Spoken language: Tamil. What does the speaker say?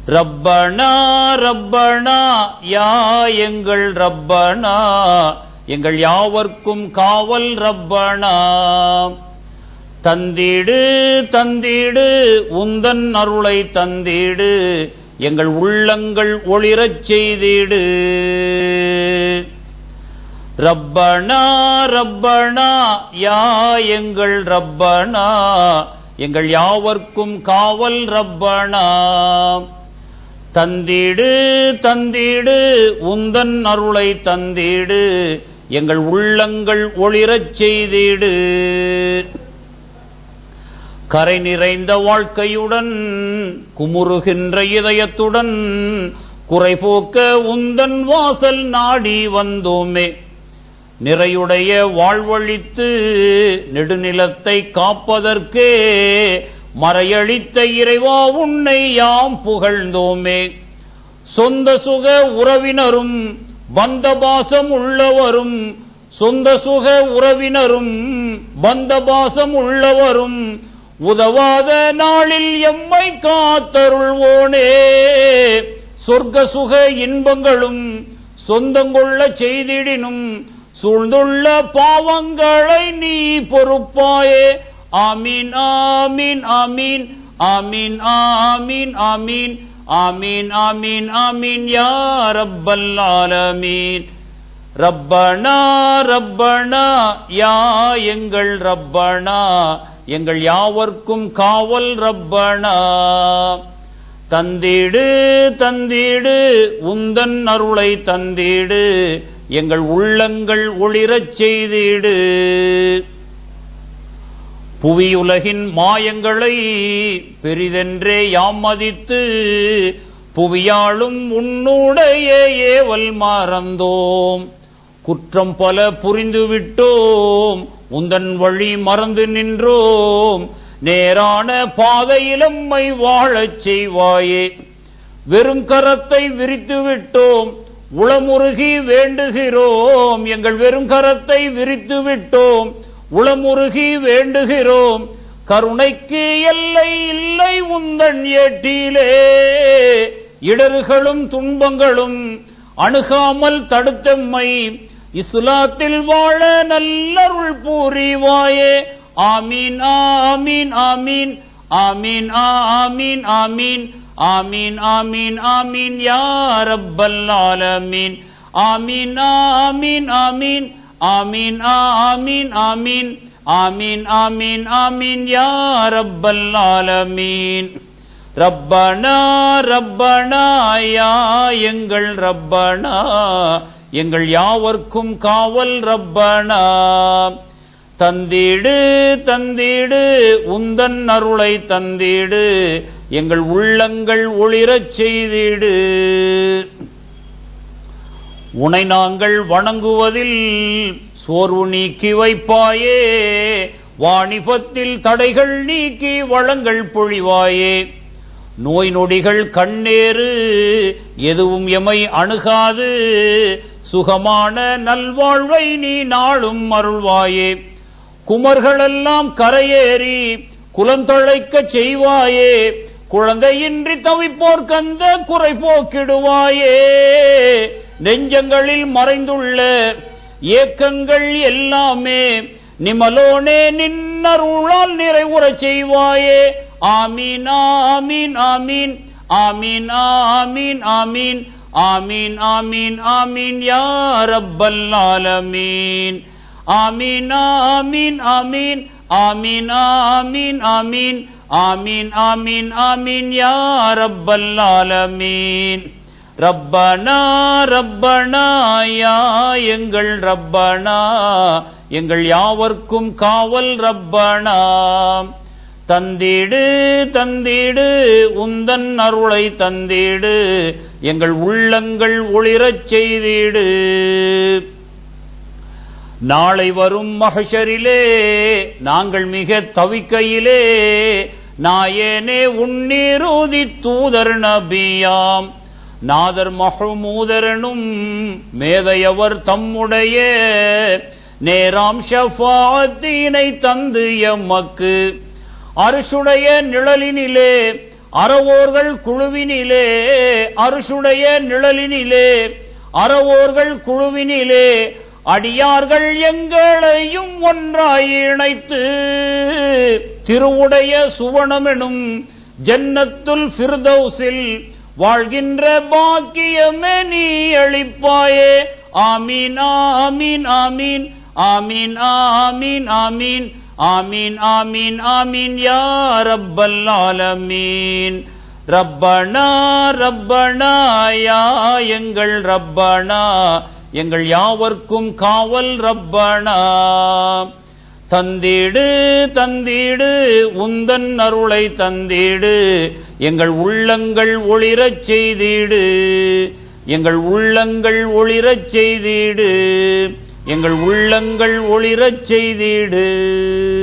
ரப்பனா ரப்பனா யா எங்கள் ரப்பனா எங்கள் யாவர்க்கும் காவல் ரப்பனா தந்திடு தந்திடு உந்தன் அருளை தந்திடு எங்கள் உள்ளங்கள் ஒளிரச் செய்திடு ரப்பனா ரப்பனா யா எங்கள் ரப்பனா எங்கள் யாவர்க்கும் காவல் ரப்பனா தந்திடு தந்திடு உந்தன் அருளை தந்திடு எங்கள் உள்ளங்கள் ஒளிரச் செய்திடு கரை நிறைந்த வாழ்க்கையுடன் குமுறுகின்ற இதயத்துடன் குறைபோக்க உந்தன் வாசல் நாடி வந்தோமே நிறையுடைய வாழ்வழித்து நெடுநிலத்தை காப்பதற்கே மறையளித்த இறைவா உன்னை யாம் புகழ்ந்தோமே சொந்த சுக உறவினரும் பந்தபாசம் உள்ளவரும் சொந்த சுக உறவினரும் பந்தபாசம் உள்ளவரும் உதவாத நாளில் எம்மை காத்தருள்வோனே சொர்க்க சுக இன்பங்களும் சொந்தங்கொள்ள செய்திடினும் சூழ்ந்துள்ள பாவங்களை நீ பொறுப்பாயே ஆமீன் ஆமீன் ஆமீன் ஆமீன் ஆமீன் ஆமீன் ஆமீன் ஆமீன் ஆமீன் யா ரப்பல் ஆலமீன் ரப்பனா ரப்பனா யா எங்கள் ரப்பனா எங்கள் யாவர்க்கும் காவல் ரப்பனா தந்திடு தந்திடு உந்தன் அருளை தந்திடு எங்கள் உள்ளங்கள் ஒளிரச் செய்திடு புவியுலகின் மாயங்களை பெரிதென்றே யாம் மதித்து புவியாளும் உன்னுடைய ஏவல் மறந்தோம் குற்றம் பல புரிந்துவிட்டோம் உந்தன் வழி மறந்து நின்றோம் நேரான பாதையிலம்மை வாழச் செய்வாயே வெறும் கரத்தை விரித்து விட்டோம் உளமுருகி வேண்டுகிறோம் எங்கள் வெறும் கரத்தை விரித்து விட்டோம் உளமுருகி வேண்டுகிறோம் கருணைக்கு எல்லை இல்லை உந்தன் ஏட்டிலே இடர்களும் துன்பங்களும் அணுகாமல் தடுத்தம்மை இஸ்லாத்தில் வாழ நல்லருள் பூரிவாயே ஆமீன் ஆமீன் ஆமீன் ஆமீன் ஆமீன் ஆமீன் ஆமீன் ஆமீன் ஆமீன் யா ரப்பல் ஆலமீன் ஆமீன் ஆமீன் ஆமீன் ஆமீன் ஆமீன் ஆமீன் ஆமீன் ஆமீன் ஆமீன் யா ரப்பல் ஆலமீன் ரப்பனா ரப்பனா யா எங்கள் ரப்பனா எங்கள் யாவர்க்கும் காவல் ரப்பனா தந்திடு தந்திடு உந்தன் அருளை தந்திடு எங்கள் உள்ளங்கள் ஒளிரச் செய்திடு உனை நாங்கள் வணங்குவதில் சோர்வு நீக்கி வைப்பாயே வாணிபத்தில் தடைகள் நீக்கி வளங்கள் பொழிவாயே நோய் நொடிகள் கண்ணேறு எதுவும் எமை அணுகாது சுகமான நல்வாழ்வை நீ நாளும் அருள்வாயே குமர்களெல்லாம் கரையேறி குலம் தழைக்கச் செய்வாயே குழந்தையின்றி தவிப்போர் கந்த குறை போக்கிடுவாயே நெஞ்சங்களில் மறைந்துள்ள ஏக்கங்கள் எல்லாமே நிமலோனே நின்னருளால் நிறைவுறச் செய்வாயே ஆமீன் ஆமீன் ஆமீன் ஆமீன் ஆமீன் ஆமீன் ஆமீன் ஆமீன் ஆமீன் யா ரப்பல் ஆலமீன் ஆமீன் ஆமீன் ஆமீன் ஆமீன் ஆமீன் ஆமீன் ஆமீன் ஆமீன் ஆமீன் யா ரப்பல் ஆலமீன் ரப்பனா ரப்பனா யா எங்கள் ரப்பனா எங்கள் யாவர்க்கும் காவல் ரப்பனா தந்திடு தந்திடு உந்தன் அருளை தந்திடு எங்கள் உள்ளங்கள் ஒளிரச் செய்திடு நாளை வரும் மகஷரிலே நாங்கள் மிக தவிக்கையிலே நாயேனே உன்னீரூதி தூதர் நபியாம் நாதர் மஹமூதரனும் மேதையவர் தம்முடைய நேராம் ஷஃபாத்தினை தந்து எம்மக்கு அரசுடைய நிழலினிலே அறவோர்கள் குழுவினிலே அருசுடைய நிழலினிலே அறவோர்கள் குழுவினிலே அடியார்கள் எங்களையும் ஒன்றாய் இணைத்து திருவுடைய சுவனமெனும் ஜன்னத்துல் ஃபிர்தௌஸில் வாழ்கின்ற பாக்கியமே நீ அளிப்பாயே ஆமீன் ஆமீன் ஆமீன் ஆமீன் ஆமீன் ஆமீன் ஆமீன் ஆமீன் ஆமீன் யா ரப்பல் ஆலமீன் ரப்பனா ரப்பனா யா எங்கள் ரப்பனா எங்கள் யாவர்க்கும் காவல் ரப்பனா தந்தீடு தந்தீடு உந்தன் அருளை தந்தீடு எங்கள் உள்ளங்கள் ஒளிரச் செய்தீடு எங்கள் உள்ளங்கள் ஒளிரச் செய்தீடு எங்கள் உள்ளங்கள் ஒளிரச் செய்தீடு